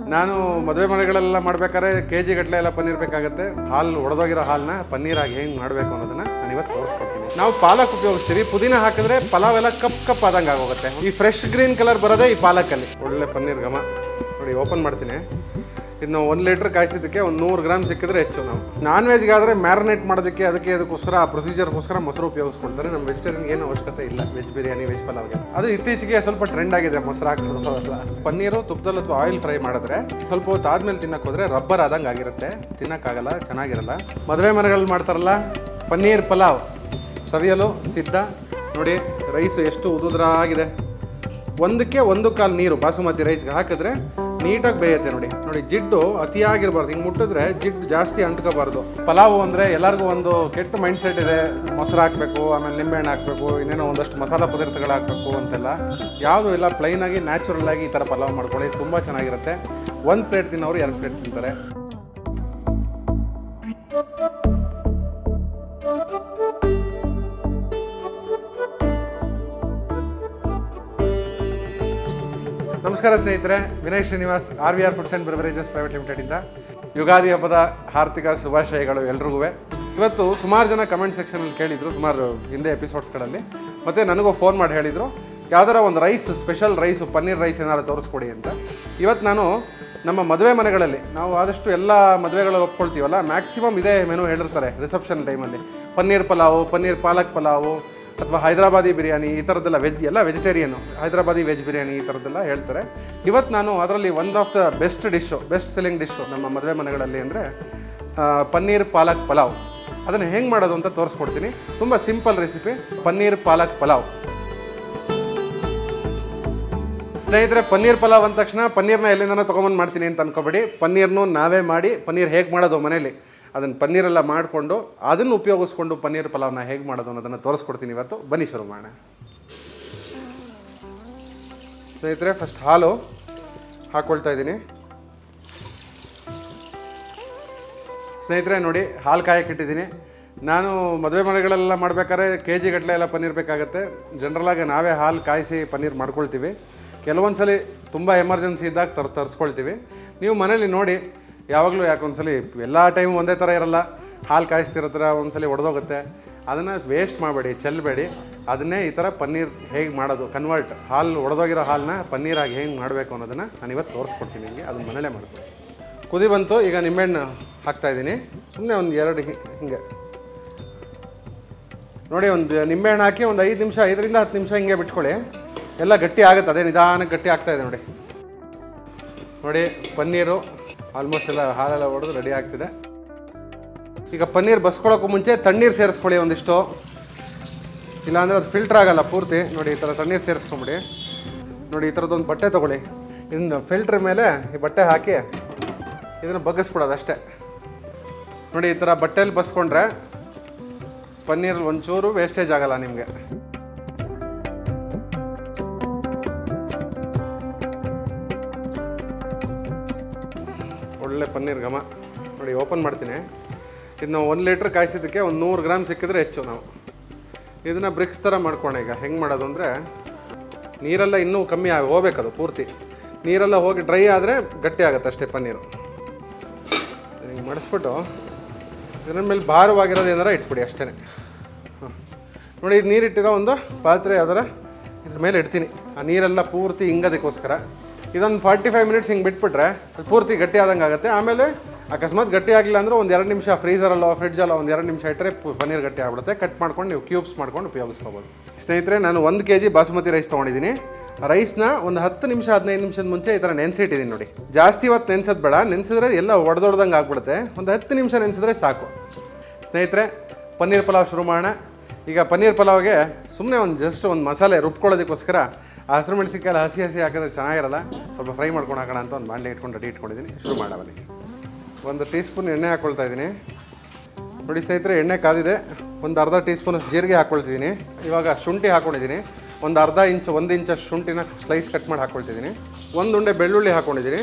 ನಾನು ಮದುವೆ ಮನೆಗಳೆಲ್ಲ ಮಾಡ್ಬೇಕಾದ್ರೆ ಕೆ ಜಿ ಗಟ್ಟಲೆ ಎಲ್ಲ ಪನ್ನೀರ್ ಬೇಕಾಗುತ್ತೆ ಹಾಲು ಒಡೆದೋಗಿರೋ ಹಾಲನ್ನ ಪನ್ನೀರಾಗಿ ಹೆಂಗೆ ಮಾಡಬೇಕು ಅನ್ನೋದನ್ನ ನಾನು ಇವತ್ತು ತೋರಿಸ್ಕೊಡ್ತೀನಿ ನಾವು ಪಾಲಕ್ ಉಪಯೋಗಿಸ್ತೀವಿ ಪುದೀನ ಹಾಕಿದ್ರೆ ಪಲಾವ್ ಎಲ್ಲ ಕಪ್ ಕಪ್ ಆದಂಗೆ ಆಗೋಗುತ್ತೆ ಈ ಫ್ರೆಶ್ ಗ್ರೀನ್ ಕಲರ್ ಬರೋದೇ ಈ ಪಾಲಕಲ್ಲಿ ಒಳ್ಳೆ ಪನ್ನೀರ್ ಘಮ ನೋಡಿ ಓಪನ್ ಮಾಡ್ತೀನಿ ಇನ್ನು ಒಂದು ಲೀಟ್ರ್ ಕಾಯಿಸಿದ್ದಕ್ಕೆ ಒಂದು ನೂರು ಗ್ರಾಮ್ ಸಿಕ್ಕಿದ್ರೆ ಹೆಚ್ಚು ನಾವು ನಾನ್ ವೆಜ್ಗಾದರೆ ಮ್ಯಾರಿನೇಟ್ ಮಾಡೋದಕ್ಕೆ ಅದಕ್ಕೆ ಅದಕ್ಕೋಸ್ಕರ ಆ ಪ್ರೊಸೀಜರ್ಗೋಸ್ಕರ ಮೊಸರು ಉಪಯೋಗಿಸ್ಕೊಳ್ತಾರೆ ನಮ್ಮ ವೆಜಿಟೇರಿಯನ್ ಏನು ಅವಶ್ಯಕತೆ ಇಲ್ಲ ವೆಜ್ ಬಿರಿಯಾನಿ ವೆಜ್ ಪಲಾವ್ಗೆ ಅದು ಇತ್ತೀಚೆಗೆ ಸ್ವಲ್ಪ ಟ್ರೆಂಡ್ ಆಗಿದೆ ಮೊಸರು ಹಾಕೋದು ಅವೆಲ್ಲ ಪನ್ನೀರು ತುಪ್ಪದಲ್ಲಿ ಅಥವಾ ಆಯಿಲ್ ಫ್ರೈ ಮಾಡಿದ್ರೆ ಸ್ವಲ್ಪ ಹೊತ್ತು ಆದ್ಮೇಲೆ ತಿನ್ನಕ್ಕೆ ಹೋದ್ರೆ ರಬ್ಬರ್ ಆದಂಗೆ ಆಗಿರುತ್ತೆ ತಿನ್ನಕ್ಕಾಗಲ್ಲ ಚೆನ್ನಾಗಿರಲ್ಲ ಮದುವೆ ಮನೆಗಳಲ್ಲಿ ಮಾಡ್ತಾರಲ್ಲ ಪನ್ನೀರ್ ಪಲಾವ್ ಸವಿಯಲು ಸಿದ್ಧ ನೋಡಿ ರೈಸು ಎಷ್ಟು ಉದುದ್ರಾಗಿದೆ ಒಂದಕ್ಕೆ ಒಂದು ಕಾಲು ನೀರು ಬಾಸುಮತಿ ರೈಸ್ಗೆ ಹಾಕಿದ್ರೆ ನೀಟಾಗಿ ಬೇಯುತ್ತೆ ನೋಡಿ ನೋಡಿ ಜಿಡ್ಡು ಅತಿಯಾಗಿರ್ಬಾರ್ದು ಹಿಂಗೆ ಮುಟ್ಟಿದ್ರೆ ಜಿಡ್ಡು ಜಾಸ್ತಿ ಅಂಟ್ಕೋಬಾರ್ದು ಪಲಾವು ಅಂದರೆ ಎಲ್ಲರಿಗೂ ಒಂದು ಕೆಟ್ಟ ಮೈಂಡ್ ಸೆಟ್ ಇದೆ ಮೊಸರು ಹಾಕಬೇಕು ಆಮೇಲೆ ನಿಂಬೆಹಣ್ಣು ಹಾಕಬೇಕು ಇನ್ನೇನೋ ಒಂದಷ್ಟು ಮಸಾಲ ಪದಾರ್ಥಗಳು ಹಾಕಬೇಕು ಅಂತೆಲ್ಲ ಯಾವುದು ಇಲ್ಲ ಪ್ಲೈನ್ ಆಗಿ ನ್ಯಾಚುರಲ್ ಆಗಿ ಈ ಥರ ಪಲಾವ್ ಮಾಡ್ಕೊಳ್ಳಿ ತುಂಬ ಚೆನ್ನಾಗಿರುತ್ತೆ ಒಂದು ಪ್ಲೇಟ್ ತಿನ್ನೋರು ಎರಡು ಪ್ಲೇಟ್ ತಿಂತಾರೆ ನಮಸ್ಕಾರ ಸ್ನೇಹಿತರೆ Vinay Srinivas R V R foods and beverages private ಲಿಮಿಟೆಡಿಂದ ಯುಗಾದಿ ಹಬ್ಬದ ಹಾರ್ದಿಕ ಶುಭಾಶಯಗಳು ಎಲ್ರಿಗೂ ಇವತ್ತು ಸುಮಾರು ಜನ ಕಮೆಂಟ್ ಸೆಕ್ಷನಲ್ಲಿ ಕೇಳಿದರು ಸುಮಾರು ಹಿಂದೆ ಎಪಿಸೋಡ್ಸ್ಗಳಲ್ಲಿ ಮತ್ತು ನನಗೂ ಫೋನ್ ಮಾಡಿ ಹೇಳಿದರು ಯಾವ್ದಾರ ಒಂದು rice special rice paneer rice ಏನಾದ್ರು ತೋರಿಸ್ಕೊಡಿ ಅಂತ ಇವತ್ತು ನಾನು ನಮ್ಮ ಮದುವೆ ಮನೆಗಳಲ್ಲಿ ನಾವು ಆದಷ್ಟು ಎಲ್ಲ ಮದುವೆಗಳಲ್ಲಿ ಒಪ್ಕೊಳ್ತೀವಲ್ಲ ಮ್ಯಾಕ್ಸಿಮಮ್ ಇದೇ ಮೆನು ಹೇಳಿರ್ತಾರೆ ರಿಸೆಪ್ಷನ್ ಟೈಮಲ್ಲಿ ಪನ್ನೀರ್ ಪಲಾವು ಪನ್ನೀರ್ ಪಾಲಕ್ ಪಲಾವು ಅಥವಾ ಹೈದರಾಬಾದಿ ಬಿರಿಯಾನಿ ಈ ಥರದ್ದೆಲ್ಲ ವೆಜ್ ಎಲ್ಲ ವೆಜಿಟೇರಿಯನು ಹೈದರಾಬಾದಿ ವೆಜ್ ಬಿರಿಯಾನಿ ಈ ಥರದ್ದೆಲ್ಲ ಹೇಳ್ತಾರೆ ಇವತ್ತು ನಾನು ಅದರಲ್ಲಿ one of the best dish best selling dish ನಮ್ಮ ಮದುವೆ ಮನೆಗಳಲ್ಲಿ ಅಂದರೆ ಪನ್ನೀರ್ ಪಾಲಕ್ ಪಲಾವ್ ಅದನ್ನು ಹೆಂಗೆ ಮಾಡೋದು ಅಂತ ತೋರಿಸ್ಕೊಡ್ತೀನಿ ತುಂಬ ಸಿಂಪಲ್ ರೆಸಿಪಿ ಪನ್ನೀರ್ ಪಾಲಕ್ ಪಲಾವ್ ಸ್ನೇಹಿತರೆ ಪನ್ನೀರ್ ಪಲಾವ್ ಅಂದ ತಕ್ಷಣ ಪನ್ನೀರ್ನ ಎಲ್ಲಿಂದನೋ ತೊಗೊಂಬಂದು ಮಾಡ್ತೀನಿ ಅಂತ ಅನ್ಕೋಬೇಡಿ ಪನ್ನೀರ್ನು ನಾವೇ ಮಾಡಿ ಪನ್ನೀರ್ ಹೇಗೆ ಮಾಡೋದು ಮನೇಲಿ ಅದನ್ನು ಪನ್ನೀರೆಲ್ಲ ಮಾಡಿಕೊಂಡು ಅದನ್ನು ಉಪಯೋಗಿಸ್ಕೊಂಡು ಪನ್ನೀರ್ ಪಲಾವ್ನ ಹೇಗೆ ಮಾಡೋದು ಅನ್ನೋದನ್ನು ತೋರಿಸ್ಕೊಡ್ತೀನಿ ಇವತ್ತು ಬನ್ನಿ ಶುರು ಮಾಡೋಣ ಸ್ನೇಹಿತರೆ ಫಸ್ಟ್ ಹಾಲು ಹಾಕ್ಕೊಳ್ತಾ ಇದ್ದೀನಿ ಸ್ನೇಹಿತರೆ ನೋಡಿ ಹಾಲು ಕಾಯಕ್ಕೆ ಇಟ್ಟಿದ್ದೀನಿ ನಾನು ಮದುವೆ ಮನೆಗಳೆಲ್ಲ ಮಾಡ್ಬೇಕಾದ್ರೆ ಕೆ ಜಿ ಗಟ್ಟಲೆ ಎಲ್ಲ ಪನ್ನೀರ್ ಬೇಕಾಗುತ್ತೆ ಜನರಲಾಗಿ ನಾವೇ ಹಾಲು ಕಾಯಿಸಿ ಪನ್ನೀರ್ ಮಾಡ್ಕೊಳ್ತೀವಿ ಕೆಲವೊಂದು ಸಲ ತುಂಬ ಎಮರ್ಜೆನ್ಸಿ ಇದ್ದಾಗ ತರ್ ತರಿಸ್ಕೊಳ್ತೀವಿ ನೀವು ಮನೇಲಿ ನೋಡಿ ಯಾವಾಗಲೂ ಯಾಕೊಂದ್ಸಲಿ ಎಲ್ಲ ಟೈಮ್ ಒಂದೇ ಥರ ಇರಲ್ಲ ಹಾಲು ಕಾಯಿಸ್ತಿರತ್ರ ಒಂದ್ಸಲಿ ಒಡೆದೋಗುತ್ತೆ ಅದನ್ನು ವೇಸ್ಟ್ ಮಾಡಬೇಡಿ ಚೆಲ್ಲಬೇಡಿ ಅದನ್ನೇ ಈ ಥರ ಪನ್ನೀರ್ ಹೇಗೆ ಮಾಡೋದು ಕನ್ವರ್ಟ್ ಹಾಲು ಒಡೆದೋಗಿರೋ ಹಾಲನ್ನ ಪನ್ನೀರಾಗಿ ಹೇಗೆ ಮಾಡಬೇಕು ಅನ್ನೋದನ್ನು ನಾನು ಇವತ್ತು ತೋರಿಸ್ಕೊಡ್ತೀನಿ ನಿಮಗೆ ಅದನ್ನ ಮನೇಲೇ ಮಾಡ್ತೀನಿ ಕುದಿ ಬಂತು ಈಗ ನಿಂಬೆಹಣ್ಣು ಹಾಕ್ತಾಯಿದ್ದೀನಿ ಸುಮ್ಮನೆ ಒಂದು ಎರಡು ಹಿ- ಹಿಂಗೆ ನೋಡಿ ಒಂದು ನಿಂಬೆಹಣ್ಣು ಹಾಕಿ ಒಂದು ಐದು ನಿಮಿಷ ಐದರಿಂದ ಹತ್ತು ನಿಮಿಷ ಹಿಂಗೆ ಬಿಟ್ಕೊಳ್ಳಿ ಎಲ್ಲ ಗಟ್ಟಿ ಆಗುತ್ತೆ ಅದೇ ನಿಧಾನಕ್ಕೆ ಗಟ್ಟಿ ಆಗ್ತಾ ಇದೆ ನೋಡಿ ನೋಡಿ ಪನ್ನೀರು ಆಲ್ಮೋಸ್ಟ್ ಎಲ್ಲ ಹಾಲೆಲ್ಲ ಹೊಡೆದು ರೆಡಿ ಆಗ್ತಿದೆ ಈಗ ಪನ್ನೀರ್ ಬಸ್ಕೊಳ್ಳೋಕ್ಕೂ ಮುಂಚೆ ತಣ್ಣೀರು ಸೇರಿಸ್ಕೊಳ್ಳಿ ಒಂದಿಷ್ಟು ಇಲ್ಲಾಂದರೆ ಅದು ಫಿಲ್ಟ್ರ್ ಆಗಲ್ಲ ಪೂರ್ತಿ ನೋಡಿ ಈ ಥರ ತಣ್ಣೀರು ಸೇರಿಸ್ಕೊಂಬಿಡಿ ನೋಡಿ ಈ ಥರದ್ದೊಂದು ಬಟ್ಟೆ ತೊಗೊಳ್ಳಿ ಇನ್ನು ಫಿಲ್ಟ್ರ್ ಮೇಲೆ ಈ ಬಟ್ಟೆ ಹಾಕಿ ಇದನ್ನು ಬಗ್ಗಿಸ್ಬಿಡೋದು ಅಷ್ಟೇ ನೋಡಿ ಈ ಥರ ಬಟ್ಟೆಯಲ್ಲಿ ಬಸ್ಕೊಂಡ್ರೆ ಪನ್ನೀರ್ ಒಂಚೂರು ವೇಸ್ಟೇಜ್ ಆಗಲ್ಲ ನಿಮಗೆ ಒಳ್ಳೆ ಪನ್ನೀರ್ ಘಮ ನೋಡಿ ಓಪನ್ ಮಾಡ್ತೀನಿ ಇದನ್ನ ಒಂದು ಲೀಟ್ರ್ ಕಾಯಿಸಿದ್ದಕ್ಕೆ ಒಂದು ನೂರು ಗ್ರಾಮ್ ಸಿಕ್ಕಿದ್ರೆ ಹೆಚ್ಚು ನಾವು ಇದನ್ನು ಬ್ರಿಕ್ಸ್ ಥರ ಮಾಡ್ಕೋಣ ಈಗ ಹೆಂಗೆ ಮಾಡೋದು ಅಂದರೆ ನೀರೆಲ್ಲ ಇನ್ನೂ ಕಮ್ಮಿ ಆಗಿ ಹೋಗ್ಬೇಕದು ಪೂರ್ತಿ ನೀರೆಲ್ಲ ಹೋಗಿ ಡ್ರೈ ಆದರೆ ಗಟ್ಟಿ ಆಗುತ್ತೆ ಅಷ್ಟೇ ಪನ್ನೀರು ಹಿಂಗೆ ಮಡಿಸ್ಬಿಟ್ಟು ಇದ್ರ ಮೇಲೆ ಭಾರವಾಗಿರೋದು ಏನಾರ ಇಟ್ಬಿಡಿ ಅಷ್ಟೇ ಹಾಂ ನೋಡಿ ಇದು ನೀರಿಟ್ಟಿರೋ ಒಂದು ಪಾತ್ರೆ ಯಾವ್ದಾರ ಇದ್ರ ಮೇಲೆ ಇಡ್ತೀನಿ ಆ ನೀರೆಲ್ಲ ಪೂರ್ತಿ ಹಿಂಗೋದಕ್ಕೋಸ್ಕರ ಇದೊಂದು ಫಾರ್ಟಿ ಫೈವ್ ಮಿನಿಟ್ಸ್ ಹಿಂಗೆ ಬಿಟ್ಬಿಟ್ರೆ ಅದು ಪೂರ್ತಿ ಗಟ್ಟಿ ಆದಂಗೆ ಆಗುತ್ತೆ ಆಮೇಲೆ ಅಕಸ್ಮಾತ್ ಗಟ್ಟಿ ಆಗಲಿಲ್ಲ ಅಂದ್ರೆ ಒಂದು ಎರಡು ನಿಮಿಷ ಫ್ರೀಸರಲ್ಲೋ ಫ್ರಿಡ್ಜಲ್ಲೋ ಒಂದು ಎರಡು ನಿಮಿಷ ಇಟ್ಟರೆ ಪನ್ನೀರ್ ಗಟ್ಟಿ ಆಗ್ಬಿಡುತ್ತೆ ಕಟ್ ಮಾಡ್ಕೊಂಡು ನೀವು ಕ್ಯೂಬ್ಸ್ ಮಾಡ್ಕೊಂಡು ಉಪಯೋಗಿಸ್ಕೋಬೋದು ಸ್ನೇಹಿತರೆ ನಾನು ಒಂದು ಕೆ ಜಿ ಬಾಸುಮತಿ ರೈಸ್ ತೊಗೊಂಡಿದ್ದೀನಿ ರೈಸ್ನ ಒಂದು ಹತ್ತು ನಿಮಿಷ ಹದಿನೈದು ನಿಮಿಷದ ಮುಂಚೆ ಈ ಥರ ನೆನೆಸಿಟ್ಟಿದ್ದೀನಿ ನೋಡಿ ಜಾಸ್ತಿ ಹೊತ್ತು ನೆನೆಸೋದು ಬೇಡ ನೆನೆಸಿದ್ರೆ ಎಲ್ಲ ಒಡೆದೊಡ್ದಂಗೆ ಆಗ್ಬಿಡುತ್ತೆ ಒಂದು ಹತ್ತು ನಿಮಿಷ ನೆನೆಸಿದ್ರೆ ಸಾಕು ಸ್ನೇಹಿತರೆ ಪನ್ನೀರ್ ಪಲಾವ್ ಶುರು ಮಾಡೋಣ ಈಗ ಪನ್ನೀರ್ ಪಲಾವ್ಗೆ ಸುಮ್ಮನೆ ಒಂದು ಜಸ್ಟ್ ಒಂದು ಮಸಾಲೆ ರುಬ್ಕೊಳ್ಳೋದಕ್ಕೋಸ್ಕರ ಆ ಹಸಿರು ಮೆಣಸಿನ್ಕಾಯಿ ಹಸಿ ಹಸಿ ಹಾಕಿದ್ರೆ ಚೆನ್ನಾಗಿರಲ್ಲ ಸ್ವಲ್ಪ ಫ್ರೈ ಮಾಡ್ಕೊಂಡು ಹಾಕೋಣ ಅಂತ ಒಂದು ಬಾಣಲೆ ಇಟ್ಕೊಂಡು ರೆಡಿ ಇಟ್ಕೊಂಡಿದ್ದೀನಿ ಶುರು ಮಾಡಬನ್ನಿ ಒಂದು ಟೀ ಸ್ಪೂನ್ ಎಣ್ಣೆ ಹಾಕ್ಕೊಳ್ತಾ ಇದ್ದೀನಿ ನೋಡಿ ಸ್ನೇಹಿತರೆ ಎಣ್ಣೆ ಕಾದಿದೆ ಒಂದು ಅರ್ಧ ಟೀ ಸ್ಪೂನ್ ಜೀರಿಗೆ ಹಾಕ್ಕೊಳ್ತಿದ್ದೀನಿ ಇವಾಗ ಶುಂಠಿ ಹಾಕ್ಕೊಂಡಿದ್ದೀನಿ ಒಂದು ಅರ್ಧ ಇಂಚ್ ಒಂದು ಇಂಚ್ ಶುಂಠಿನ ಸ್ಲೈಸ್ ಕಟ್ ಮಾಡಿ ಹಾಕ್ಕೊಳ್ತಿದ್ದೀನಿ ಒಂದು ಉಂಡೆ ಬೆಳ್ಳುಳ್ಳಿ ಹಾಕ್ಕೊಂಡಿದ್ದೀನಿ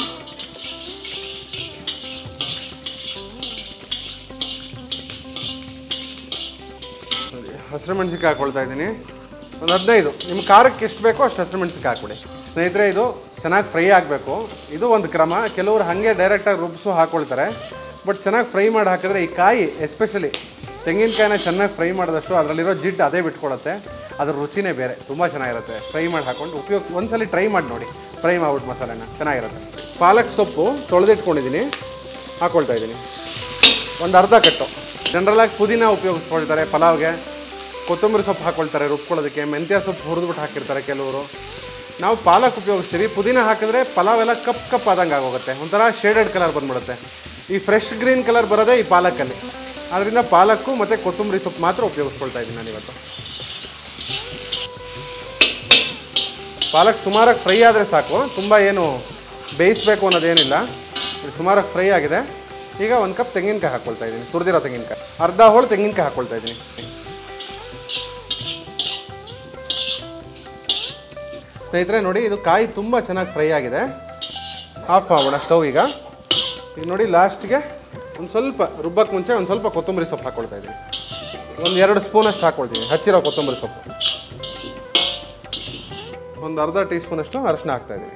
ನೋಡಿ, ಹಸಿರು ಮೆಣಸಿನ್ಕಾಯಿ ಹಾಕ್ಕೊಳ್ತಾ ಇದ್ದೀನಿ ಒಂದು ಹದಿನೈದು ನಿಮ್ಮ ಖಾರಕ್ಕೆ ಎಷ್ಟು ಬೇಕೋ ಅಷ್ಟು ಹಸಿರು ಮೆಣಸಿನ್ಕಾಯಿ ಹಾಕ್ಬಿಡಿ ಸ್ನೇಹಿತರೆ ಇದು ಚೆನ್ನಾಗಿ ಫ್ರೈ ಆಗಬೇಕು ಇದು ಒಂದು ಕ್ರಮ ಕೆಲವರು ಹಾಗೆ ಡೈರೆಕ್ಟಾಗಿ ರುಬ್ಸು ಹಾಕ್ಕೊಳ್ತಾರೆ ಬಟ್ ಚೆನ್ನಾಗಿ ಫ್ರೈ ಮಾಡಿ ಹಾಕಿದ್ರೆ ಈ ಕಾಯಿ ಎಸ್ಪೆಷಲಿ ತೆಂಗಿನಕಾಯಿನ ಚೆನ್ನಾಗಿ ಫ್ರೈ ಮಾಡಿದಷ್ಟು ಅದರಲ್ಲಿರೋ ಜಿಡ್ಡು ಅದೇ ಬಿಟ್ಕೊಳುತ್ತೆ ಅದ್ರ ರುಚಿನೇ ಬೇರೆ ತುಂಬ ಚೆನ್ನಾಗಿರುತ್ತೆ ಫ್ರೈ ಮಾಡಿ ಹಾಕೊಂಡು ಉಪಯೋಗ ಒಂದ್ಸಲಿ ಟ್ರೈ ಮಾಡಿ ನೋಡಿ ಫ್ರೈ ಮಾಡ್ಬಿಟ್ಟು ಮಸಾಲೆನ ಚೆನ್ನಾಗಿರುತ್ತೆ ಪಾಲಕ್ ಸೊಪ್ಪು ತೊಳೆದಿಟ್ಕೊಂಡಿದ್ದೀನಿ ಹಾಕ್ಕೊಳ್ತಾ ಇದ್ದೀನಿ ಒಂದು ಅರ್ಧ ಕಟ್ಟು ಜನರಲಾಗಿ ಪುದೀನ ಉಪಯೋಗಿಸ್ಕೊಳ್ತಾರೆ ಪಲಾವ್ಗೆ ಕೊತ್ತಂಬರಿ ಸೊಪ್ಪು ಹಾಕ್ಕೊಳ್ತಾರೆ ರುಬ್ಕೊಳ್ಳೋದಕ್ಕೆ ಮೆಂತ್ಯ ಸೊಪ್ಪು ಹುರಿದ್ಬಿಟ್ಟು ಹಾಕಿರ್ತಾರೆ ಕೆಲವರು ನಾವು ಪಾಲಕ್ ಉಪಯೋಗಿಸ್ತೀವಿ ಪುದೀನ ಹಾಕಿದ್ರೆ ಪಲಾವ್ ಎಲ್ಲ ಕಪ್ ಕಪ್ ಆದಂಗೆ ಆಗೋಗುತ್ತೆ ಒಂಥರ ಶೇಡೆಡ್ ಕಲರ್ ಬಂದ್ಬಿಡುತ್ತೆ ಈ ಫ್ರೆಶ್ ಗ್ರೀನ್ ಕಲರ್ ಬರೋದೇ ಈ ಪಾಲಕಲ್ಲಿ ಅದರಿಂದ ಪಾಲಕ್ಕು ಮತ್ತು ಕೊತ್ತಂಬರಿ ಸೊಪ್ಪು ಮಾತ್ರ ಉಪಯೋಗಿಸ್ಕೊಳ್ತಾ ಇದ್ದೀನಿ ನಾನು ಇವತ್ತು ಪಾಲಕ್ ಸುಮಾರಾಗಿ ಫ್ರೈ ಆದರೆ ಸಾಕು ತುಂಬ ಏನು ಬೇಯಿಸಬೇಕು ಅನ್ನೋದೇನಿಲ್ಲ ಇದು ಸುಮಾರಾಗಿ ಫ್ರೈ ಆಗಿದೆ ಈಗ ಒಂದು ಕಪ್ ತೆಂಗಿನಕಾಯಿ ಹಾಕ್ಕೊಳ್ತಾ ಇದ್ದೀನಿ ತುರಿದಿರೋ ತೆಂಗಿನಕಾಯಿ ಅರ್ಧ ಹೋಳು ತೆಂಗಿನಕಾಯಿ ಹಾಕ್ಕೊಳ್ತಾ ಇದ್ದೀನಿ ಸ್ನೇಹಿತರೆ ನೋಡಿ ಇದು ಕಾಯಿ ತುಂಬ ಚೆನ್ನಾಗಿ ಫ್ರೈ ಆಗಿದೆ ಆಫ್ ಮಾಡೋಣ ಸ್ಟವ್ ಈಗ ಈಗ ನೋಡಿ ಲಾಸ್ಟ್ಗೆ ಒಂದು ಸ್ವಲ್ಪ ರುಬ್ಬಕ್ಕೆ ಮುಂಚೆ ಒಂದು ಸ್ವಲ್ಪ ಕೊತ್ತಂಬರಿ ಸೊಪ್ಪು ಹಾಕ್ಕೊಳ್ತಾ ಇದ್ದೀನಿ ಒಂದು ಎರಡು ಸ್ಪೂನಷ್ಟು ಹಾಕ್ಕೊಳ್ತೀನಿ ಹಚ್ಚಿರೋ ಕೊತ್ತಂಬರಿ ಸೊಪ್ಪು ಒಂದು ಅರ್ಧ ಟೀ ಸ್ಪೂನಷ್ಟು ಅರಶಿನ ಹಾಕ್ತಾ ಇದ್ದೀನಿ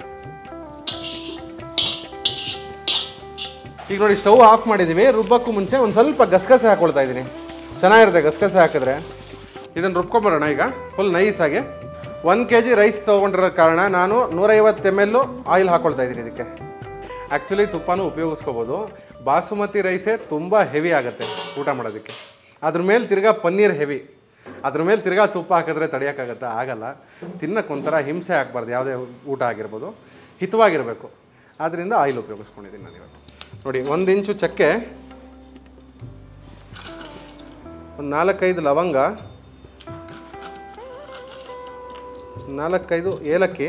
ಈಗ ನೋಡಿ ಸ್ಟವ್ ಆಫ್ ಮಾಡಿದ್ದೀವಿ ರುಬ್ಬಕ್ಕೂ ಮುಂಚೆ ಒಂದು ಸ್ವಲ್ಪ ಗಸಗಸೆ ಹಾಕ್ಕೊಳ್ತಾ ಇದ್ದೀನಿ ಚೆನ್ನಾಗಿರುತ್ತೆ ಗಸಗಸೆ ಹಾಕಿದ್ರೆ ಇದನ್ನು ರುಬ್ಕೊಂಬರೋಣ ಈಗ ಫುಲ್ ನೈಸಾಗಿ ಒಂದು ಕೆ ಜಿ ರೈಸ್ ತೊಗೊಂಡಿರೋ ಕಾರಣ ನಾನು ನೂರೈವತ್ತು ಎಮ್ ಎಲ್ಲು ಆಯಿಲ್ ಹಾಕ್ಕೊಳ್ತಾ ಇದ್ದೀನಿ ಇದಕ್ಕೆ ಆ್ಯಕ್ಚುಲಿ ತುಪ್ಪನೂ ಉಪಯೋಗಿಸ್ಕೋಬೋದು ಬಾಸುಮತಿ ರೈಸೇ ತುಂಬ ಹೆವಿ ಆಗುತ್ತೆ ಊಟ ಮಾಡೋದಕ್ಕೆ ಅದ್ರ ಮೇಲೆ ತಿರ್ಗಾ ಪನ್ನೀರ್ ಹೆವಿ ಅದ್ರ ಮೇಲೆ ತಿರ್ಗಾ ತುಪ್ಪ ಹಾಕಿದ್ರೆ ತಡೆಯೋಕ್ಕಾಗತ್ತಾ ಆಗಲ್ಲ ತಿನ್ನಕ್ಕೆ ಒಂಥರ ಹಿಂಸೆ ಆಗಬಾರ್ದು ಯಾವುದೇ ಊಟ ಆಗಿರ್ಬೋದು ಹಿತವಾಗಿರಬೇಕು ಆದ್ದರಿಂದ ಆಯಿಲ್ ಉಪಯೋಗಿಸ್ಕೊಂಡಿದ್ದೀನಿ ನಾನು ಇವತ್ತು ನೋಡಿ ಒಂದು ಇಂಚು ಚಕ್ಕೆ ಒಂದು ನಾಲ್ಕೈದು ಲವಂಗ ನಾಲ್ಕೈದು ಏಲಕ್ಕಿ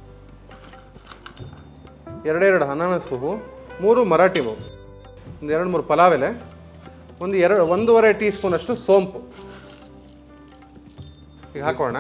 ಎರಡೆರಡು ಅನಾನಸ್ ಹೂವು ಮೂರು ಮರಾಠಿ ಹೂವು ಒಂದು ಎರಡು ಮೂರು ಪಲಾವ್ ಎಲೆ ಒಂದು ಎರಡು ಒಂದೂವರೆ ಟೀ ಸ್ಪೂನಷ್ಟು ಸೋಂಪು ಈಗ ಹಾಕೋಣ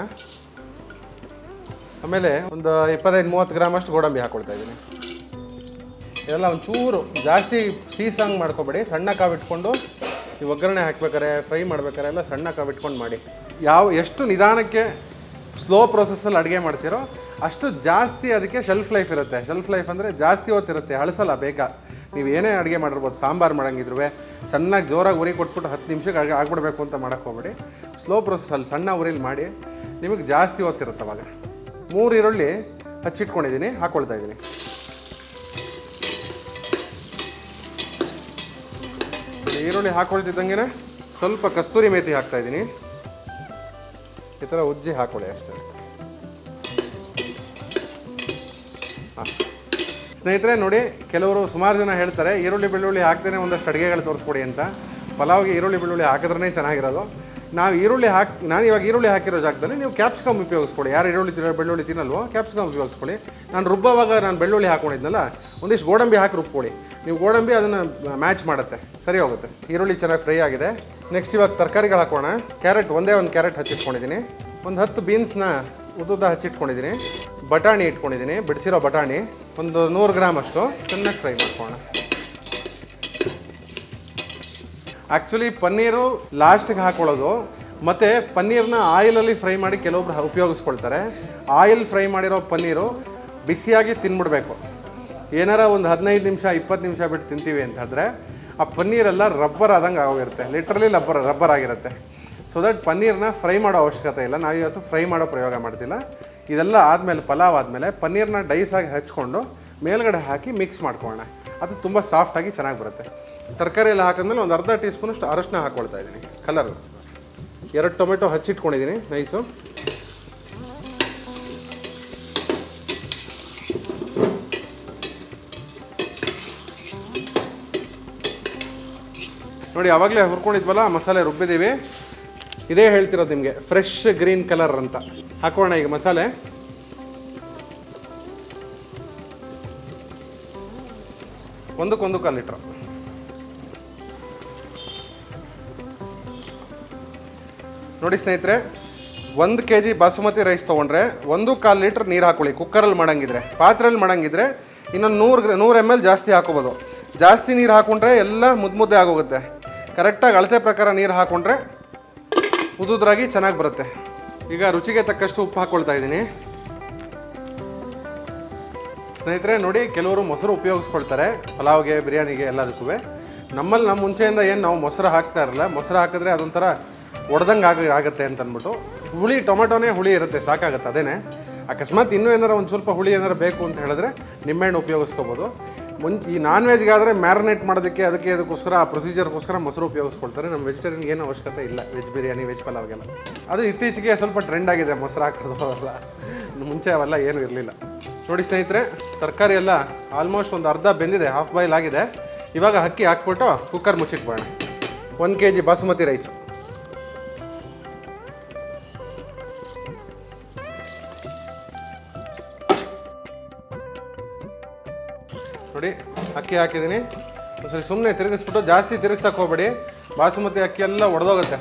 ಆಮೇಲೆ ಒಂದು ಇಪ್ಪತ್ತೈದು ಮೂವತ್ತು ಗ್ರಾಮ್ ಅಷ್ಟು ಗೋಡಂಬಿ ಹಾಕ್ಕೊಳ್ತಾ ಇದ್ದೀನಿ ಇದೆಲ್ಲ ಒಂಚೂರು ಜಾಸ್ತಿ ಸೀಸಂಗ್ ಮಾಡ್ಕೊಬೇಡಿ ಸಣ್ಣ ಕಾವು ಇಟ್ಕೊಂಡು ಈ ಒಗ್ಗರಣೆ ಹಾಕ್ಬೇಕಾರೆ ಫ್ರೈ ಮಾಡ್ಬೇಕಾರೆ ಎಲ್ಲ ಸಣ್ಣ ಕಾವು ಇಟ್ಕೊಂಡು ಮಾಡಿ ಯಾವ ಎಷ್ಟು ನಿಧಾನಕ್ಕೆ ಸ್ಲೋ ಪ್ರೊಸೆಸ್ಸಲ್ಲಿ ಅಡುಗೆ ಮಾಡ್ತೀರೋ ಅಷ್ಟು ಜಾಸ್ತಿ ಅದಕ್ಕೆ ಶೆಲ್ಫ್ ಲೈಫ್ ಇರುತ್ತೆ ಶೆಲ್ಫ್ ಲೈಫ್ ಅಂದರೆ ಜಾಸ್ತಿ ಹೊತ್ತಿರುತ್ತೆ ಹಳಸಲ್ಲ ಬೇಗ ನೀವು ಏನೇ ಅಡುಗೆ ಮಾಡಿರ್ಬೋದು ಸಾಂಬಾರು ಮಾಡಂಗಿದ್ರು ಚೆನ್ನಾಗಿ ಜೋರಾಗಿ ಉರಿ ಕೊಟ್ಬಿಟ್ಟು ಹತ್ತು ನಿಮಿಷಕ್ಕೆ ಅಡುಗೆ ಆಗ್ಬಿಡ್ಬೇಕು ಅಂತ ಮಾಡೋಕ್ಕೆ ಹೋಗ್ಬೇಡಿ ಸ್ಲೋ ಪ್ರೊಸೆಸ್ಸಲ್ಲಿ ಸಣ್ಣ ಉರಿಲಿ ಮಾಡಿ ನಿಮಗೆ ಜಾಸ್ತಿ ಹೊತ್ತಿರುತ್ತೆ ಅವಾಗ ಮೂರು ಈರುಳ್ಳಿ ಹಚ್ಚಿಟ್ಕೊಂಡಿದ್ದೀನಿ ಹಾಕ್ಕೊಳ್ತಾ ಇದ್ದೀನಿ ಈರುಳ್ಳಿ ಹಾಕೊಳ್ತಿದ್ದಂಗೆ ಸ್ವಲ್ಪ ಕಸ್ತೂರಿ ಮೇಥಿ ಹಾಕ್ತಾ ಇದ್ದೀನಿ ಈ ಥರ ಉಜ್ಜಿ ಹಾಕೊಳ್ಳಿ ಅಷ್ಟೇ ಹಾಂ. ಸ್ನೇಹಿತರೆ ನೋಡಿ ಕೆಲವರು ಸುಮಾರು ಜನ ಹೇಳ್ತಾರೆ ಈರುಳ್ಳಿ ಬೆಳ್ಳುಳ್ಳಿ ಹಾಕ್ದೇ ಒಂದಷ್ಟು ಅಡುಗೆಗಳು ತೋರಿಸ್ಕೊಡಿ ಅಂತ ಪಲಾವ್ಗೆ ಈರುಳ್ಳಿ ಬೆಳ್ಳುಳ್ಳಿ ಹಾಕಿದ್ರೇ ಚೆನ್ನಾಗಿರೋದು ನಾವು ಈರುಳ್ಳಿ ಹಾಕಿ ನಾನು ಇವಾಗ ಈರುಳ್ಳಿ ಹಾಕಿರೋ ಜಾಗದಲ್ಲಿ ನೀವು ಕ್ಯಾಪ್ಸಿಕಮ್ ಉಪಯೋಗಿಸ್ಕೊಡಿ ಯಾರು ಈರುಳ್ಳಿ ತಿನ್ನೋ ಬೆಳ್ಳುಳ್ಳಿ ತಿನ್ನಲ್ವೋ ಕ್ಯಾಪ್ಸಿಕಮ್ ಉಪಯೋಗಿಸ್ಕೊಳ್ಳಿ ನಾನು ರುಬ್ಬವಾಗ ನಾನು ಬೆಳ್ಳುಳ್ಳಿ ಹಾಕೊಂಡಿದ್ನಲ್ಲ ಒಂದಿಷ್ಟು ಗೋಡಂಬಿ ಹಾಕಿ ರುಬ್ಕೊಳ್ಳಿ ನೀವು ಗೋಡಂಬಿ ಅದನ್ನು ಮ್ಯಾಚ್ ಮಾಡುತ್ತೆ ಸರಿ ಹೋಗುತ್ತೆ ಈರುಳ್ಳಿ ಚೆನ್ನಾಗಿ ಫ್ರೈ ಆಗಿದೆ ನೆಕ್ಸ್ಟ್ ಇವಾಗ ತರಕಾರಿಗಳು ಹಾಕೋಣ ಕ್ಯಾರೆಟ್ ಒಂದೇ ಒಂದು ಕ್ಯಾರೆಟ್ ಹಚ್ಚಿಟ್ಕೊಂಡಿದ್ದೀನಿ ಒಂದು ಹತ್ತು ಬೀನ್ಸ್ನ ಉದ್ದುದ್ದ ಹಚ್ಚಿಟ್ಕೊಂಡಿದ್ದೀನಿ ಬಟಾಣಿ ಇಟ್ಕೊಂಡಿದ್ದೀನಿ ಬಿಡಿಸಿರೋ ಬಟಾಣಿ ಒಂದು ನೂರು ಗ್ರಾಮ್ ಅಷ್ಟು ಚೆನ್ನಾಗಿ ಫ್ರೈ ಮಾಡ್ಕೋಣ ಆ್ಯಕ್ಚುಲಿ ಪನ್ನೀರು ಲಾಸ್ಟಿಗೆ ಹಾಕೊಳ್ಳೋದು ಮತ್ತು ಪನ್ನೀರ್ನ ಆಯಿಲಲ್ಲಿ ಫ್ರೈ ಮಾಡಿ ಕೆಲವೊಬ್ರು ಉಪಯೋಗಿಸ್ಕೊಳ್ತಾರೆ ಆಯಿಲ್ ಫ್ರೈ ಮಾಡಿರೋ ಪನ್ನೀರು ಬಿಸಿಯಾಗಿ ತಿನ್ಬಿಡ್ಬೇಕು ಏನಾರ ಒಂದು ಹದಿನೈದು ನಿಮಿಷ ಇಪ್ಪತ್ತು ನಿಮಿಷ ಬಿಟ್ಟು ತಿಂತೀವಿ ಅಂತ ಹೇಳಿದ್ರೆ ಆ ಪನ್ನೀರೆಲ್ಲ ರಬ್ಬರ್ ಆದಂಗೆ ಆಗೋಗಿರುತ್ತೆ ಲಿಟ್ರಲಿ ರಬ್ಬರ್ ರಬ್ಬರ್ ಆಗಿರುತ್ತೆ ಸೊ ದಟ್ ಪನ್ನೀರ್ನ ಫ್ರೈ ಮಾಡೋ ಅವಶ್ಯಕತೆ ಇಲ್ಲ ನಾವು ಇವತ್ತು ಫ್ರೈ ಮಾಡೋ ಪ್ರಯೋಗ ಮಾಡ್ತಿಲ್ಲ ಇದೆಲ್ಲ ಆದಮೇಲೆ ಪಲಾವ್ ಆದಮೇಲೆ ಪನ್ನೀರ್ನ ಡೈಸಾಗಿ ಹಚ್ಕೊಂಡು ಮೇಲ್ಗಡೆ ಹಾಕಿ ಮಿಕ್ಸ್ ಮಾಡ್ಕೊಳ್ಳೋಣ ಅದು ತುಂಬ ಸಾಫ್ಟಾಗಿ ಚೆನ್ನಾಗಿ ಬರುತ್ತೆ ತರಕಾರಿ ಎಲ್ಲ ಹಾಕಿದ್ಮೇಲೆ ಒಂದು ಅರ್ಧ ಟೀ ಸ್ಪೂನಷ್ಟು ಅರಶಿನ ಹಾಕ್ಕೊಳ್ತಾ ಇದ್ದೀನಿ ಕಲರ್ ಎರಡು ಟೊಮೆಟೊ ಹಚ್ಚಿಟ್ಕೊಂಡಿದ್ದೀನಿ ನೈಸು ನೋಡಿ ಆವಾಗಲೇ ಹುರ್ಕೊಂಡಿದ್ವಲ್ಲ ಮಸಾಲೆ ರುಬ್ಬಿದ್ದೀವಿ ಇದೇ ಹೇಳ್ತಿರೋದು ನಿಮಗೆ ಫ್ರೆಶ್ ಗ್ರೀನ್ ಕಲರ್ ಅಂತ ಹಾಕೋಣ ಈಗ ಮಸಾಲೆ ಒಂದಕ್ಕೊಂದು ಕಾಲು ಲೀಟ್ರ್ ನೋಡಿ ಸ್ನೇಹಿತರೆ ಒಂದು ಕೆ ಜಿ ಬಾಸುಮತಿ ರೈಸ್ ತೊಗೊಂಡ್ರೆ ಒಂದು ಕಾಲು ಲೀಟ್ರ್ ನೀರು ಹಾಕೊಳ್ಳಿ ಕುಕ್ಕರಲ್ಲಿ ಮಾಡಂಗಿದ್ರೆ ಪಾತ್ರೆಯಲ್ಲಿ ಮಾಡಂಗಿದ್ರೆ ಇನ್ನೊಂದು ನೂರು ನೂರು ಎಮ್ ಎಲ್ ಜಾಸ್ತಿ ಹಾಕೋಬೋದು ಜಾಸ್ತಿ ನೀರು ಹಾಕೊಂಡ್ರೆ ಎಲ್ಲ ಮುದ್ದು ಮುದ್ದೆ ಆಗೋಗುತ್ತೆ ಕರೆಕ್ಟಾಗಿ ಅಳತೆ ಪ್ರಕಾರ ನೀರು ಹಾಕೊಂಡ್ರೆ ಉದುದ್ರಾಗಿ ಚೆನ್ನಾಗಿ ಬರುತ್ತೆ ಈಗ ರುಚಿಗೆ ತಕ್ಕಷ್ಟು ಉಪ್ಪು ಹಾಕ್ಕೊಳ್ತಾ ಇದ್ದೀನಿ ಸ್ನೇಹಿತರೆ ನೋಡಿ ಕೆಲವರು ಮೊಸರು ಉಪಯೋಗಿಸ್ಕೊಳ್ತಾರೆ ಪಲಾವ್ಗೆ ಬಿರಿಯಾನಿಗೆ ಎಲ್ಲದಕ್ಕೂ ನಮ್ಮಲ್ಲಿ ನಮ್ಮ ಮುಂಚೆಯಿಂದ ಏನು ನಾವು ಮೊಸರು ಹಾಕ್ತಾ ಇರಲ್ಲ ಮೊಸರು ಹಾಕಿದ್ರೆ ಅದೊಂಥರ ಒಡೆದಂಗೆ ಆಗ ಆಗುತ್ತೆ ಅಂತ ಅಂದ್ಬಿಟ್ಟು ಹುಳಿ ಟೊಮೆಟೊನೇ ಹುಳಿ ಇರುತ್ತೆ ಸಾಕಾಗುತ್ತೆ ಅದೇನೆ ಅಕಸ್ಮಾತ್ ಇನ್ನೂ ಏನಾರ ಒಂದು ಸ್ವಲ್ಪ ಹುಳಿ ಏನಾರು ಬೇಕು ಅಂತ ಹೇಳಿದ್ರೆ ನಿಂಬೆಹಣ್ಣು ಉಪಯೋಗಿಸ್ಕೋಬೋದು ಮುನ್ ಈ ನಾನ್ ವೆಜ್ಗಾದರೆ ಮ್ಯಾರಿನೇಟ್ ಮಾಡೋದಕ್ಕೆ ಅದಕ್ಕೆ ಅದಕ್ಕೋಸ್ಕರ ಆ ಪ್ರೊಸೀಜರ್ಗೋಸ್ಕರ ಮೊಸರು ಉಪಯೋಗಿಸ್ಕೊಳ್ತಾರೆ ನಮ್ಮ ವೆಜಿಟೇರಿಯನ್ ಏನು ಅವಶ್ಯಕತೆ ಇಲ್ಲ ವೆಜ್ ಬಿರಿಯಾನಿ ವೆಜ್ ಪಲಾವ್ಗೆಲ್ಲ ಅದು ಇತ್ತೀಚೆಗೆ ಸ್ವಲ್ಪ ಟ್ರೆಂಡ್ ಆಗಿದೆ ಮೊಸರು ಹಾಕೋದು ಅವೆಲ್ಲ ಮುಂಚೆ ಅವೆಲ್ಲ ಏನೂ ಇರಲಿಲ್ಲ ನೋಡಿ ಸ್ನೇಹಿತರೆ ತರಕಾರಿ ಎಲ್ಲ ಆಲ್ಮೋಸ್ಟ್ ಒಂದು ಅರ್ಧ ಬೆಂದಿದೆ ಹಾಫ್ ಬಾಯ್ಲ್ ಆಗಿದೆ ಇವಾಗ ಅಕ್ಕಿ ಹಾಕ್ಬಿಟ್ಟು ಕುಕ್ಕರ್ ಮುಚ್ಚಿಟ್ಬೋಣ ಒಂದು ಕೆ ಜಿ ಬಾಸುಮತಿ ರೈಸು ನೋಡಿ ಅಕ್ಕಿ ಹಾಕಿದ್ದೀನಿ ಒಂದ್ಸರಿ ಸುಮ್ಮನೆ ತಿರುಗಿಸ್ಬಿಟ್ಟು ಜಾಸ್ತಿ ತಿರುಗ್ಸಕ್ಕೆ ಹೋಗ್ಬೇಡಿ ಬಾಸುಮತಿ ಅಕ್ಕಿ ಎಲ್ಲ ಒಡೆದೋಗುತ್ತೆ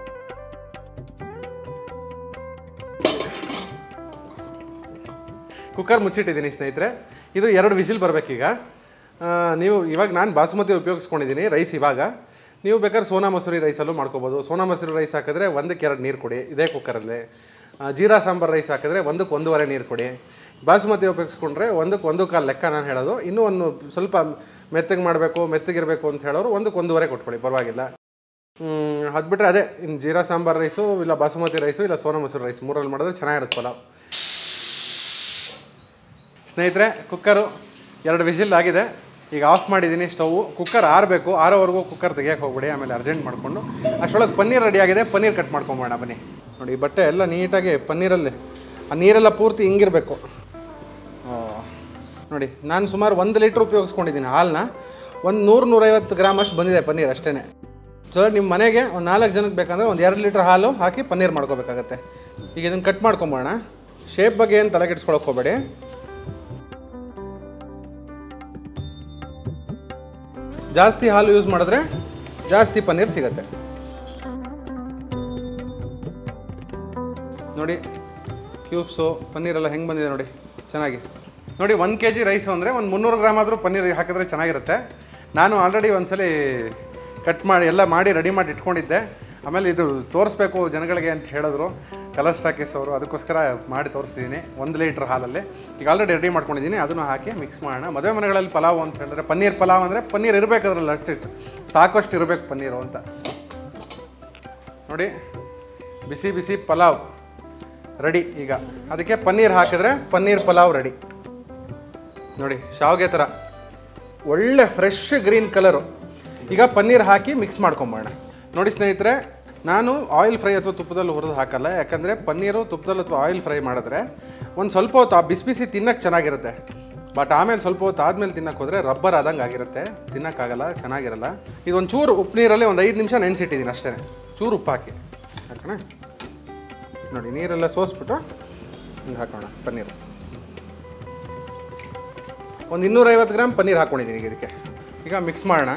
ಕುಕ್ಕರ್ ಮುಚ್ಚಿಟ್ಟಿದ್ದೀನಿ ಸ್ನೇಹಿತರೆ ಇದು ಎರಡು ವಿಸಿಲ್ ಬರಬೇಕೀಗ ನೀವು ಇವಾಗ ನಾನು ಬಾಸುಮತಿ ಉಪಯೋಗಿಸ್ಕೊಂಡಿದ್ದೀನಿ ರೈಸ್ ಇವಾಗ ನೀವು ಬೇಕಾದ್ರೆ ಸೋನಾ ಮಸೂರಿ ರೈಸಲ್ಲೂ ಮಾಡ್ಕೋಬೋದು ಸೋನಾ ಮಸೂರಿ ರೈಸ್ ಹಾಕಿದ್ರೆ ಒಂದಕ್ಕೆ ಎರಡು ನೀರು ಕೊಡಿ ಇದೇ ಕುಕ್ಕರಲ್ಲಿ ಆ, ಜೀರಾ ಸಾಂಬಾರು ರೈಸ್ ಹಾಕಿದ್ರೆ ಒಂದಕ್ಕೆ ಒಂದೂವರೆ ನೀರು ಕೊಡಿ ಬಾಸುಮತಿ ಉಪಯೋಗಿಸ್ಕೊಂಡ್ರೆ ಒಂದಕ್ಕೆ ಒಂದು ಕಾಲು ಲೆಕ್ಕ ನಾನು ಹೇಳೋದು ಇನ್ನೂ ಒಂದು ಸ್ವಲ್ಪ ಮೆತ್ತಗೆ ಮಾಡಬೇಕು ಮೆತ್ತಗಿರಬೇಕು ಅಂತ ಹೇಳೋರು ಒಂದಕ್ಕೆ ಒಂದೂವರೆ ಕೊಟ್ಕೊಳ್ಳಿ ಪರವಾಗಿಲ್ಲ ಅದು ಬಿಟ್ಟರೆ ಅದೇ ಇನ್ನು ಜೀರಾ ಸಾಂಬಾರು ರೈಸು ಇಲ್ಲ ಬಾಸುಮತಿ ರೈಸು ಇಲ್ಲ ಸೋನಾ ಮಸೂರಿ ರೈಸ್ ಮೂರಲ್ಲಿ ಮಾಡಿದ್ರೆ ಚೆನ್ನಾಗಿರುತ್ತೆ ಪಲಾವ್ ಸ್ನೇಹಿತರೆ ಕುಕ್ಕರು ಎರಡು ವಿಸಿಲ್ ಆಗಿದೆ ಈಗ ಆಫ್ ಮಾಡಿದ್ದೀನಿ ಸ್ಟೌವು ಕುಕ್ಕರ್ ಆರಬೇಕು ಆರೋವರೆಗೂ ಕುಕ್ಕರ್ ತೆಗಿಯಕ್ಕೆ ಹೋಗ್ಬೇಡಿ ಆಮೇಲೆ ಅರ್ಜೆಂಟ್ ಮಾಡಿಕೊಂಡು ಅಷ್ಟರೊಳಗೆ ಪನ್ನೀರ್ ರೆಡಿ ಆಗಿದೆ ಪನ್ನೀರ್ ಕಟ್ ಮಾಡ್ಕೊಂಬೋಣ ಬನ್ನಿ ನೋಡಿ ಈ ಬಟ್ಟೆ ಎಲ್ಲ ನೀಟಾಗಿ ಪನ್ನೀರಲ್ಲಿ ಆ ನೀರೆಲ್ಲ ಪೂರ್ತಿ ಹಿಂಗಿರಬೇಕು ನೋಡಿ ನಾನು ಸುಮಾರು ಒಂದು ಲೀಟ್ರ್ ಉಪಯೋಗಿಸ್ಕೊಂಡಿದ್ದೀನಿ ಹಾಲನ್ನ ಒಂದು ನೂರು ನೂರೈವತ್ತು ಗ್ರಾಮ್ ಅಷ್ಟು ಬಂದಿದೆ ಪನ್ನೀರ್ ಅಷ್ಟೇ ಸೊ ನಿಮ್ಮ ಮನೆಗೆ ಒಂದು ನಾಲ್ಕು ಜನಕ್ಕೆ ಬೇಕಂದರೆ ಒಂದು ಎರಡು ಲೀಟ್ರ್ ಹಾಲು ಹಾಕಿ ಪನ್ನೀರ್ ಮಾಡ್ಕೋಬೇಕಾಗತ್ತೆ ಈಗ ಇದನ್ನು ಕಟ್ ಮಾಡ್ಕೊಂಬೋಣ ಶೇಪ್ ಬಗ್ಗೆ ಏನು ತಲೆ ಕೆಡಿಸ್ಕೊಳಕ್ಕೆ ಹೋಗಬೇಡಿ ಜಾಸ್ತಿ ಹಾಲು ಯೂಸ್ ಮಾಡಿದ್ರೆ ಜಾಸ್ತಿ ಪನ್ನೀರ್ ಸಿಗತ್ತೆ ನೋಡಿ ಕ್ಯೂಬ್ಸು ಪನ್ನೀರೆಲ್ಲ ಹೆಂಗೆ ಬಂದಿದೆ ನೋಡಿ ಚೆನ್ನಾಗಿ ನೋಡಿ ಒಂದು ಕೆ ಜಿ ರೈಸು ಅಂದರೆ ಒಂದು ಮುನ್ನೂರು ಗ್ರಾಮ್ ಆದರೂ ಪನ್ನೀರ್ ಹಾಕಿದ್ರೆ ಚೆನ್ನಾಗಿರುತ್ತೆ ನಾನು ಆಲ್ರೆಡಿ ಒಂದ್ಸಲಿ ಕಟ್ ಮಾಡಿ ಎಲ್ಲ ಮಾಡಿ ರೆಡಿ ಮಾಡಿ ಇಟ್ಕೊಂಡಿದ್ದೆ ಆಮೇಲೆ ಇದು ತೋರಿಸ್ಬೇಕು ಜನಗಳಿಗೆ ಅಂತ ಹೇಳಿದ್ರು ಕಲರ್ ಸ್ಟಾಕೀಸ್ ಅವರು ಅದಕ್ಕೋಸ್ಕರ ಮಾಡಿ ತೋರಿಸ್ತಿದ್ದೀನಿ ಒಂದು ಲೀಟ್ರ್ ಹಾಲಲ್ಲಿ ಈಗ ಆಲ್ರೆಡಿ ರೆಡಿ ಮಾಡ್ಕೊಂಡಿದ್ದೀನಿ ಅದನ್ನು ಹಾಕಿ ಮಿಕ್ಸ್ ಮಾಡೋಣ ಮದುವೆ ಮನೆಗಳಲ್ಲಿ ಪಲಾವ್ ಅಂತ ಹೇಳಿದ್ರೆ ಪನ್ನೀರ್ ಪಲಾವ್ ಅಂದರೆ ಪನ್ನೀರ್ ಇರಬೇಕು ಅದರಲ್ಲಿ ಅಷ್ಟಿಟ್ಟು ಸಾಕಷ್ಟು ಇರಬೇಕು ಪನ್ನೀರು ಅಂತ ನೋಡಿ ಬಿಸಿ ಬಿಸಿ ಪಲಾವ್ ರೆಡಿ ಈಗ ಅದಕ್ಕೆ ಪನ್ನೀರ್ ಹಾಕಿದ್ರೆ ಪನ್ನೀರ್ ಪಲಾವ್ ರೆಡಿ ನೋಡಿ ಶಾವಿಗೆ ಥರ ಒಳ್ಳೆ ಫ್ರೆಶ್ ಗ್ರೀನ್ ಕಲರು ಈಗ ಪನ್ನೀರ್ ಹಾಕಿ ಮಿಕ್ಸ್ ಮಾಡ್ಕೊಂಬೋಣ ನೋಡಿ ಸ್ನೇಹಿತರೆ ನಾನು ಆಯಿಲ್ ಫ್ರೈ ಅಥವಾ ತುಪ್ಪದಲ್ಲಿ ಹುರಿದು ಹಾಕಲ್ಲ ಯಾಕಂದರೆ ಪನ್ನೀರು ತುಪ್ಪದಲ್ಲಿ ಅಥವಾ ಆಯಿಲ್ ಫ್ರೈ ಮಾಡಿದ್ರೆ ಒಂದು ಸ್ವಲ್ಪ ಹೊತ್ತು ಆ ಬಿಸಿ ಬಿಸಿ ತಿನ್ನಕ್ಕೆ ಚೆನ್ನಾಗಿರುತ್ತೆ ಬಟ್ ಆಮೇಲೆ ಸ್ವಲ್ಪ ಹೊತ್ತು ಆದಮೇಲೆ ತಿನ್ನಕ್ಕೆ ಹೋದರೆ ರಬ್ಬರ್ ಆದಂಗೆ ಆಗಿರುತ್ತೆ ತಿನ್ನೋಕ್ಕಾಗಲ್ಲ ಚೆನ್ನಾಗಿರಲ್ಲ ಇದೊಂದು ಚೂರು ಉಪ್ಪು ನೀರಲ್ಲಿ ಒಂದು ಐದು ನಿಮಿಷ ನೆನೆಸಿಟ್ಟಿದ್ದೀನಿ ಅಷ್ಟೇ ಚೂರು ಉಪ್ಪು ಹಾಕಿ ಹಾಕೋಣ ನೋಡಿ ನೀರೆಲ್ಲ ಸೋಸ್ಬಿಟ್ಟು ಹಿಂಗೆ ಹಾಕೋಣ ಪನ್ನೀರು ಒಂದು ಇನ್ನೂರೈವತ್ತು ಗ್ರಾಮ್ ಪನ್ನೀರ್ ಹಾಕ್ಕೊಂಡಿದ್ದೀನಿ ಈಗ ಇದಕ್ಕೆ ಈಗ ಮಿಕ್ಸ್ ಮಾಡೋಣ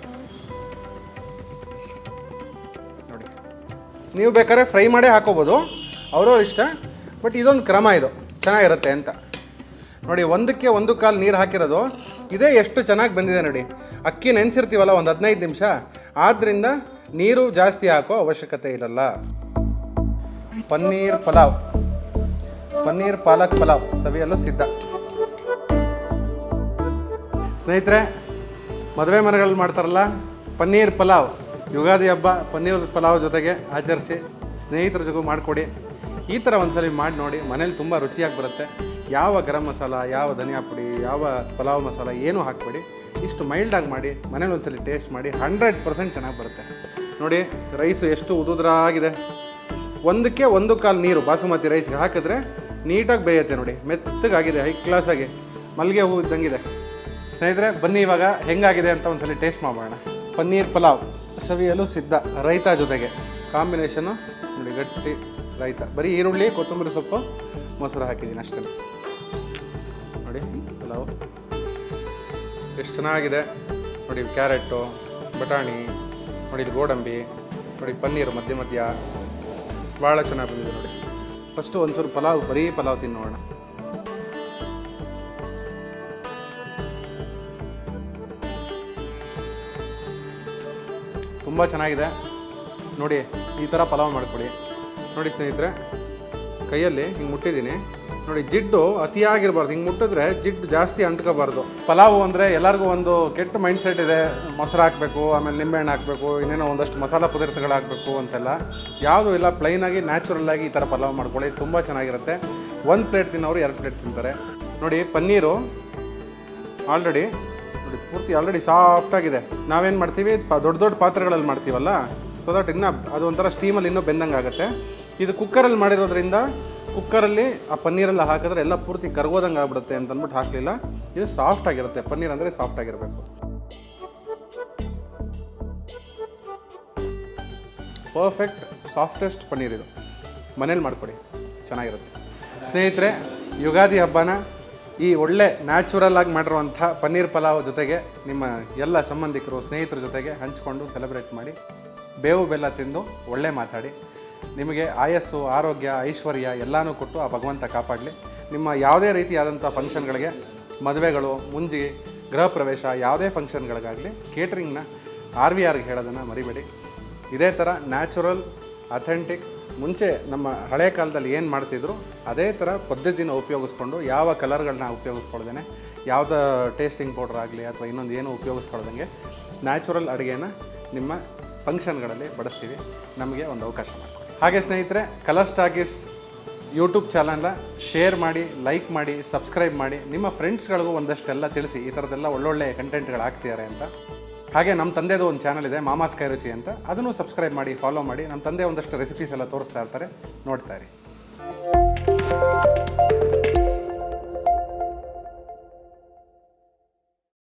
ನೋಡಿ ನೀವು ಬೇಕಾದ್ರೆ ಫ್ರೈ ಮಾಡೇ ಹಾಕೋಬೋದು ಅವ್ರವ್ರ ಇಷ್ಟ ಬಟ್ ಇದೊಂದು ಕ್ರಮ ಇದು ಚೆನ್ನಾಗಿರುತ್ತೆ ಅಂತ ನೋಡಿ ಒಂದಕ್ಕೆ ಒಂದು ಕಾಲು ನೀರು ಹಾಕಿರೋದು ಇದೇ ಎಷ್ಟು ಚೆನ್ನಾಗಿ ಬಂದಿದೆ ನೋಡಿ ಅಕ್ಕಿ ನೆನೆಸಿರ್ತೀವಲ್ಲ ಒಂದು ಹದಿನೈದು ನಿಮಿಷ ಆದ್ದರಿಂದ ನೀರು ಜಾಸ್ತಿ ಹಾಕೋ ಅವಶ್ಯಕತೆ ಇರಲ್ಲ ಪನ್ನೀರ್ ಪಲಾವ್ ಪನ್ನೀರ್ ಪಾಲಕ್ ಪಲಾವ್ ಸವಿಯಲು ಸಿದ್ಧ ಸ್ನೇಹಿತರೆ ಮದುವೆ ಮನೆಗಳಲ್ಲಿ ಮಾಡ್ತಾರಲ್ಲ ಪನ್ನೀರ್ ಪಲಾವ್ ಯುಗಾದಿ ಹಬ್ಬ ಪನ್ನೀರ್ ಪಲಾವ್ ಜೊತೆಗೆ ಆಚರಿಸಿ ಸ್ನೇಹಿತರ ಜೊತೆ ಮಾಡಿಕೊಡಿ ಈ ಥರ ಒಂದ್ಸಲಿ ಮಾಡಿ ನೋಡಿ ಮನೇಲಿ ತುಂಬ ರುಚಿಯಾಗಿ ಬರುತ್ತೆ ಯಾವ ಗರಂ ಮಸಾಲ ಯಾವ ಧನಿಯಾ ಪುಡಿ ಯಾವ ಪಲಾವ್ ಮಸಾಲ ಏನೂ ಹಾಕಬೇಡಿ ಇಷ್ಟು ಮೈಲ್ಡಾಗಿ ಮಾಡಿ ಮನೇಲಿ ಒಂದ್ಸಲಿ ಟೇಸ್ಟ್ ಮಾಡಿ ಹಂಡ್ರೆಡ್ ಪರ್ಸೆಂಟ್ ಚೆನ್ನಾಗಿ ಬರುತ್ತೆ ನೋಡಿ ರೈಸು ಎಷ್ಟು ಉದುದ್ರಾಗಿದೆ ಒಂದಕ್ಕೆ ಒಂದು ಕಾಲು ನೀರು ಬಾಸುಮತಿ ರೈಸ್ಗೆ ಹಾಕಿದ್ರೆ ನೀಟಾಗಿ ಬೇಯುತ್ತೆ ನೋಡಿ ಮೆತ್ತಗಾಗಿದೆ ಹೈ ಕ್ಲಾಸಾಗಿ ಮಲ್ಲಿಗೆ ಹೂ ಇದ್ದಂಗಿದೆ ಸ್ನೇಹಿತರೆ ಬನ್ನಿ ಇವಾಗ ಹೆಂಗಾಗಿದೆ ಅಂತ ಒಂದ್ಸಲಿ ಟೇಸ್ಟ್ ಮಾಡೋಣ ಪನ್ನೀರ್ ಪಲಾವ್ ಸವಿಯಲು ಸಿದ್ಧ ರೈತ ಜೊತೆಗೆ ಕಾಂಬಿನೇಷನು ನೋಡಿ ಗಟ್ಟಿ ರೈತ ಬರೀ ಈರುಳ್ಳಿ ಕೊತ್ತಂಬರಿ ಸೊಪ್ಪು ಮೊಸರು ಹಾಕಿದ್ದೀನಿ ಅಷ್ಟೇ ನೋಡಿ ಪಲಾವ್ ಎಷ್ಟು ಚೆನ್ನಾಗಿದೆ ನೋಡಿ ಕ್ಯಾರೆಟು ಬಟಾಣಿ ನೋಡಿ ಇಲ್ಲಿ ಗೋಡಂಬಿ ನೋಡಿ ಪನ್ನೀರು ಮಧ್ಯ ಮಧ್ಯ ಭಾಳ ಚೆನ್ನಾಗಿ ಬಂದಿದೆ ನೋಡಿ ಫಸ್ಟು ಒಂಚೂರು ಪಲಾವ್ ಬರೀ ಪಲಾವ್ ತಿನ್ನೋಣ ತುಂಬ ಚೆನ್ನಾಗಿದೆ ನೋಡಿ ಈ ಥರ ಪಲಾವ್ ಮಾಡ್ಕೊಳ್ಳಿ ನೋಡಿ ಸ್ನೇಹಿತರೆ ಕೈಯಲ್ಲಿ ಹಿಂಗೆ ಮುಟ್ಟಿದ್ದೀನಿ ನೋಡಿ ಜಿಡ್ಡು ಅತಿಯಾಗಿರ್ಬಾರ್ದು ಹಿಂಗೆ ಮುಟ್ಟಿದ್ರೆ ಜಿಡ್ಡು ಜಾಸ್ತಿ ಅಂಟ್ಕೋಬಾರ್ದು ಪಲಾವು ಅಂದರೆ ಎಲ್ಲರಿಗೂ ಒಂದು ಕೆಟ್ಟ ಮೈಂಡ್ ಸೆಟ್ ಇದೆ ಮೊಸರು ಹಾಕಬೇಕು ಆಮೇಲೆ ನಿಂಬೆಹಣ್ಣು ಹಾಕಬೇಕು ಇನ್ನೇನೋ ಒಂದಷ್ಟು ಮಸಾಲ ಪದಾರ್ಥಗಳು ಹಾಕಬೇಕು ಅಂತೆಲ್ಲ ಯಾವುದೂ ಇಲ್ಲ ಪ್ಲೈನಾಗಿ ನ್ಯಾಚುರಲ್ ಆಗಿ ಈ ಥರ ಪಲಾವ್ ಮಾಡ್ಕೊಳ್ಳಿ ತುಂಬ ಚೆನ್ನಾಗಿರುತ್ತೆ ಒಂದು ಪ್ಲೇಟ್ ತಿನ್ನೋರು ಎರಡು ಪ್ಲೇಟ್ ತಿಂತಾರೆ ನೋಡಿ ಪನ್ನೀರು ಆಲ್ರೆಡಿ ನೋಡಿ ಪೂರ್ತಿ ಆಲ್ರೆಡಿ ಸಾಫ್ಟಾಗಿದೆ ನಾವೇನು ಮಾಡ್ತೀವಿ ಪ- ದೊಡ್ಡ ದೊಡ್ಡ ಪಾತ್ರೆಗಳಲ್ಲಿ ಮಾಡ್ತೀವಲ್ಲ ಸೊ ದಟ್ ಇನ್ನೂ ಅದು ಒಂಥರ ಸ್ಟೀಮಲ್ಲಿ ಇನ್ನೂ ಬೆಂದಂಗೆ ಆಗುತ್ತೆ ಇದು ಕುಕ್ಕರಲ್ಲಿ ಮಾಡಿರೋದ್ರಿಂದ ಕುಕ್ಕರಲ್ಲಿ ಆ ಪನ್ನೀರೆಲ್ಲ ಹಾಕಿದ್ರೆ ಎಲ್ಲ ಪೂರ್ತಿ ಕರ್ಗೋದಂಗೆ ಆಗ್ಬಿಡುತ್ತೆ ಅಂತ ಅಂದ್ಬಿಟ್ಟು ಹಾಕಲಿಲ್ಲ ಇದು ಸಾಫ್ಟ್ ಆಗಿರುತ್ತೆ ಪನ್ನೀರ್ ಅಂದರೆ ಸಾಫ್ಟ್ ಆಗಿರಬೇಕು ಪರ್ಫೆಕ್ಟ್ ಸಾಫ್ಟೆಸ್ಟ್ ಪನ್ನೀರ್ ಇದು ಮನೇಲಿ ಮಾಡಿಕೊಡಿ ಚೆನ್ನಾಗಿರುತ್ತೆ ಸ್ನೇಹಿತರೆ ಯುಗಾದಿ ಹಬ್ಬನ ಈ ಒಳ್ಳೆ ನ್ಯಾಚುರಲ್ ಆಗಿ ಮಾಡಿರುವಂಥ ಪನ್ನೀರ್ ಪಲಾವ್ ಜೊತೆಗೆ ನಿಮ್ಮ ಎಲ್ಲ ಸಂಬಂಧಿಕರು ಸ್ನೇಹಿತರ ಜೊತೆಗೆ ಹಂಚ್ಕೊಂಡು ಸೆಲೆಬ್ರೇಟ್ ಮಾಡಿ ಬೇವು ಬೆಲ್ಲ ತಿಂದು ಒಳ್ಳೆ ಮಾತಾಡಿ ನಿಮಗೆ ಆಯಸ್ಸು ಆರೋಗ್ಯ ಐಶ್ವರ್ಯ ಎಲ್ಲನೂ ಕೊಟ್ಟು ಆ ಭಗವಂತ ಕಾಪಾಡಲಿ ನಿಮ್ಮ ಯಾವುದೇ ರೀತಿಯಾದಂಥ ಫಂಕ್ಷನ್ಗಳಿಗೆ ಮದುವೆಗಳು ಮುಂಜಿ ಗೃಹ ಪ್ರವೇಶ ಯಾವುದೇ ಫಂಕ್ಷನ್ಗಳಿಗಾಗಲಿ ಕೇಟ್ರಿಂಗ್ನ ಆರ್ ವಿ ಆರ್ಗೆ ಹೇಳೋದನ್ನು ಮರಿಬೇಡಿ ಇದೇ ಥರ ನ್ಯಾಚುರಲ್ ಅಥೆಂಟಿಕ್ ಮುಂಚೆ ನಮ್ಮ ಹಳೆ ಕಾಲದಲ್ಲಿ ಏನು ಮಾಡ್ತಿದ್ರು ಅದೇ ಥರ ಪದ್ಧತಿನ ಉಪಯೋಗಿಸ್ಕೊಂಡು ಯಾವ ಕಲರ್ಗಳನ್ನ ಉಪಯೋಗಿಸ್ಕೊಳ್ದೇನೆ ಯಾವುದೇ ಟೇಸ್ಟಿಂಗ್ ಪೌಡ್ರ್ ಆಗಲಿ ಅಥವಾ ಇನ್ನೊಂದು ಏನು ಉಪಯೋಗಿಸ್ಕೊಳ್ದಂಗೆ ನ್ಯಾಚುರಲ್ ಅಡುಗೆನ ನಿಮ್ಮ ಫಂಕ್ಷನ್ಗಳಲ್ಲಿ ಬಡಿಸ್ತೀವಿ ನಮಗೆ ಒಂದು ಅವಕಾಶ ಮಾಡಿಕೊಡಿ ಹಾಗೆ ಸ್ನೇಹಿತರೆ ಕಲರ್ ಸ್ಟಾಕೀಸ್ ಯೂಟ್ಯೂಬ್ ಚಾನಲ್ನ ಶೇರ್ ಮಾಡಿ ಲೈಕ್ ಮಾಡಿ ಸಬ್ಸ್ಕ್ರೈಬ್ ಮಾಡಿ ನಿಮ್ಮ ಫ್ರೆಂಡ್ಸ್ಗಳಿಗೂ ಒಂದಷ್ಟೆಲ್ಲ ತಿಳಿಸಿ ಈ ಥರದ್ದೆಲ್ಲ ಒಳ್ಳೊಳ್ಳೆ ಕಂಟೆಂಟ್ಗಳು ಆಗ್ತಿದ್ದಾರೆ ಅಂತ ಹಾಗೆ ನಮ್ಮ ತಂದೆದು ಒಂದು ಚಾನಲ್ ಇದೆ ಮಾಮಾಸ್ ಕೈ ರುಚಿ ಅಂತ ಅದನ್ನು ಸಬ್ಸ್ಕ್ರೈಬ್ ಮಾಡಿ ಫಾಲೋ ಮಾಡಿ ನಮ್ಮ ತಂದೆ ಒಂದಷ್ಟು ರೆಸಿಪೀಸ್ ಎಲ್ಲ ತೋರಿಸ್ತಾ ಇರ್ತಾರೆ ನೋಡ್ತಾ ಇರಿ